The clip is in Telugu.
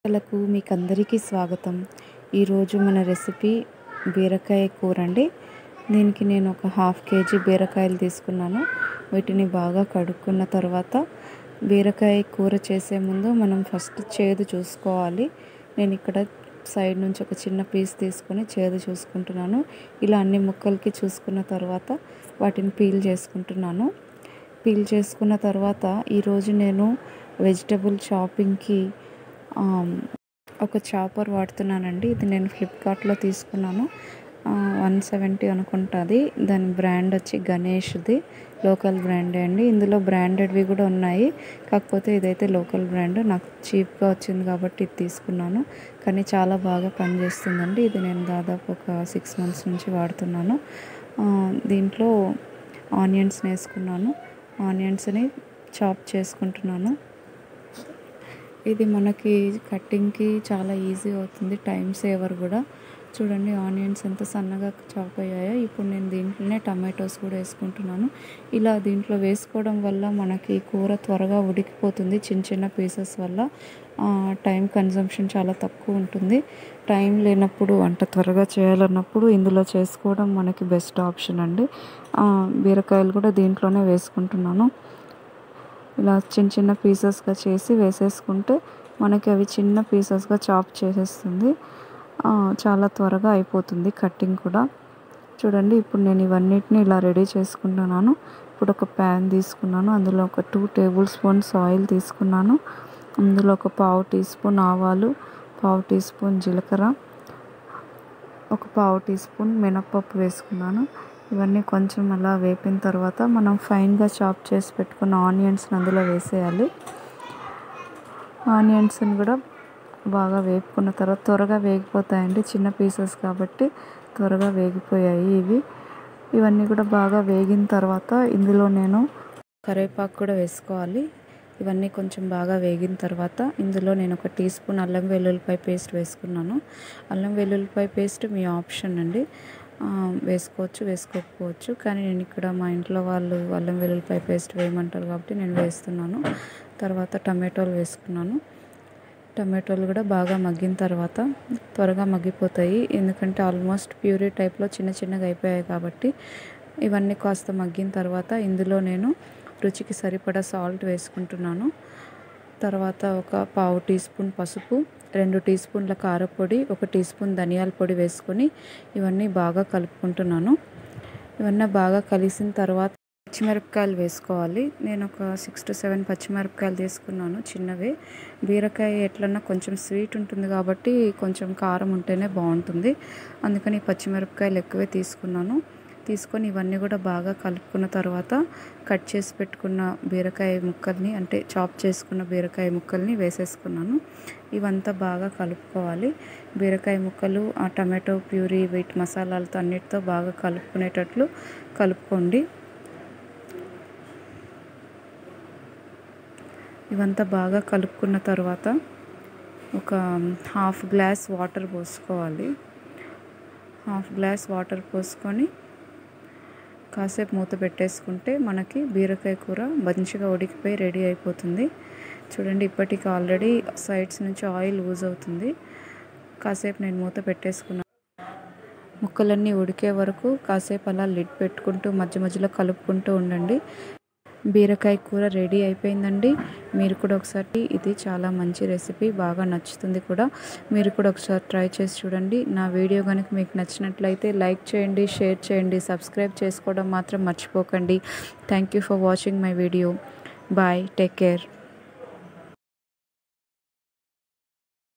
లకు మీకు అందరికీ స్వాగతం ఈరోజు మన రెసిపీ బీరకాయ కూర అండి దీనికి నేను ఒక హాఫ్ కేజీ బీరకాయలు తీసుకున్నాను వీటిని బాగా కడుక్కున్న తర్వాత బీరకాయ కూర చేసే ముందు మనం ఫస్ట్ చేదు చూసుకోవాలి నేను ఇక్కడ సైడ్ నుంచి ఒక చిన్న పీస్ తీసుకొని చేదు చూసుకుంటున్నాను ఇలా అన్ని ముక్కలకి చూసుకున్న తర్వాత వాటిని పీల్ చేసుకుంటున్నాను పీల్ చేసుకున్న తర్వాత ఈరోజు నేను వెజిటబుల్ షాపింగ్కి ఒక చాపర్ వాడుతున్నానండి ఇది నేను ఫ్లిప్కార్ట్లో తీసుకున్నాను వన్ సెవెంటీ అనుకుంటుంది దాని బ్రాండ్ వచ్చి గణేష్ది లోకల్ బ్రాండే అండి ఇందులో బ్రాండెడ్వి కూడా ఉన్నాయి కాకపోతే ఇదైతే లోకల్ బ్రాండ్ నాకు చీప్గా వచ్చింది కాబట్టి ఇది తీసుకున్నాను కానీ చాలా బాగా పనిచేస్తుందండి ఇది నేను దాదాపు ఒక సిక్స్ మంత్స్ నుంచి వాడుతున్నాను దీంట్లో ఆనియన్స్ వేసుకున్నాను ఆనియన్స్ని చాప్ చేసుకుంటున్నాను ఇది మనకి కట్టింగ్కి చాలా ఈజీ అవుతుంది టైం సేవర్ కూడా చూడండి ఆనియన్స్ ఎంత సన్నగా చాప్ అయ్యాయో ఇప్పుడు నేను దీంట్లోనే టమాటోస్ కూడా వేసుకుంటున్నాను ఇలా దీంట్లో వేసుకోవడం వల్ల మనకి కూర త్వరగా ఉడికిపోతుంది చిన్న చిన్న పీసెస్ వల్ల టైం కన్జంప్షన్ చాలా తక్కువ ఉంటుంది టైం లేనప్పుడు వంట త్వరగా చేయాలన్నప్పుడు ఇందులో చేసుకోవడం మనకి బెస్ట్ ఆప్షన్ అండి బీరకాయలు కూడా దీంట్లోనే వేసుకుంటున్నాను ఇలా చిన్న చిన్న పీసెస్గా చేసి వేసేసుకుంటే మనకి అవి చిన్న పీసెస్గా చాప్ చేసేస్తుంది చాలా త్వరగా అయిపోతుంది కట్టింగ్ కూడా చూడండి ఇప్పుడు నేను ఇవన్నిటిని ఇలా రెడీ చేసుకుంటున్నాను ఇప్పుడు ఒక ప్యాన్ తీసుకున్నాను అందులో ఒక టూ టేబుల్ స్పూన్స్ ఆయిల్ తీసుకున్నాను అందులో ఒక పావు టీ స్పూన్ ఆవాలు పావు టీ స్పూన్ జీలకర్ర ఒక పావు టీ స్పూన్ మినప్పప్పు వేసుకున్నాను ఇవన్నీ కొంచెం అలా వేపిన తర్వాత మనం ఫైన్గా చాప్ చేసి పెట్టుకున్న ఆనియన్స్ని అందులో వేసేయాలి ఆనియన్స్ని కూడా బాగా వేపుకున్న తర్వాత త్వరగా వేగిపోతాయండి చిన్న పీసెస్ కాబట్టి త్వరగా వేగిపోయాయి ఇవి ఇవన్నీ కూడా బాగా వేగిన తర్వాత ఇందులో నేను కరివేపాకు కూడా వేసుకోవాలి ఇవన్నీ కొంచెం బాగా వేగిన తర్వాత ఇందులో నేను ఒక టీ స్పూన్ అల్లం వెల్లుల్లిపాయ పేస్ట్ వేసుకున్నాను అల్లం వెల్లుల్లిపాయ పేస్ట్ మీ ఆప్షన్ అండి వేసుకోవచ్చు వేసుకోకపోవచ్చు కానీ నేను ఇక్కడ మా ఇంట్లో వాళ్ళు అల్లం వెల్లుల్లిపాయ పేస్ట్ వేయమంటారు కాబట్టి నేను వేస్తున్నాను తర్వాత టమాటోలు వేసుకున్నాను టమాటోలు కూడా బాగా మగ్గిన తర్వాత త్వరగా మగ్గిపోతాయి ఎందుకంటే ఆల్మోస్ట్ ప్యూరీ టైప్లో చిన్న చిన్నగా అయిపోయాయి కాబట్టి ఇవన్నీ కాస్త మగ్గిన తర్వాత ఇందులో నేను రుచికి సరిపడా సాల్ట్ వేసుకుంటున్నాను తర్వాత ఒక పావు టీ స్పూన్ పసుపు రెండు టీ స్పూన్ల కారపొడి ఒక టీ స్పూన్ ధనియాల పొడి వేసుకొని ఇవన్నీ బాగా కలుపుకుంటున్నాను ఇవన్నీ బాగా కలిసిన తర్వాత పచ్చిమిరపకాయలు వేసుకోవాలి నేను ఒక సిక్స్ టు సెవెన్ పచ్చిమిరపకాయలు తీసుకున్నాను చిన్నవి బీరకాయ ఎట్లన్నా కొంచెం స్వీట్ ఉంటుంది కాబట్టి కొంచెం కారం ఉంటేనే బాగుంటుంది అందుకని పచ్చిమిరపకాయలు ఎక్కువే తీసుకున్నాను తీసుకొని ఇవన్నీ కూడా బాగా కలుపుకున్న తర్వాత కట్ చేసి పెట్టుకున్న బీరకాయ ముక్కల్ని అంటే చాప్ చేసుకున్న బీరకాయ ముక్కల్ని వేసేసుకున్నాను ఇవంతా బాగా కలుపుకోవాలి బీరకాయ ముక్కలు ఆ టమాటో ప్యూరీ వీటి మసాలాలతో అన్నిటితో బాగా కలుపుకునేటట్లు కలుపుకోండి ఇవంతా బాగా కలుపుకున్న తర్వాత ఒక హాఫ్ గ్లాస్ వాటర్ పోసుకోవాలి హాఫ్ గ్లాస్ వాటర్ పోసుకొని కాసేపు మూత పెట్టేసుకుంటే మనకి బీరకాయ కూర మంచిగా ఉడికిపోయి రెడీ అయిపోతుంది చూడండి ఇప్పటికి ఆల్రెడీ సైడ్స్ నుంచి ఆయిల్ యూజ్ అవుతుంది కాసేపు నేను మూత పెట్టేసుకున్నాను ముక్కలన్నీ ఉడికే వరకు కాసేపు అలా లిడ్ పెట్టుకుంటూ మధ్య మధ్యలో కలుపుకుంటూ ఉండండి బీరకాయ కూర రెడీ అయిపోయిందండి మీరు కూడా ఒకసారి ఇది చాలా మంచి రెసిపీ బాగా నచ్చుతుంది కూడా మీరు కూడా ఒకసారి ట్రై చేసి చూడండి నా వీడియో కనుక మీకు నచ్చినట్లయితే లైక్ చేయండి షేర్ చేయండి సబ్స్క్రైబ్ చేసుకోవడం మాత్రం మర్చిపోకండి thank you for watching my video bye take care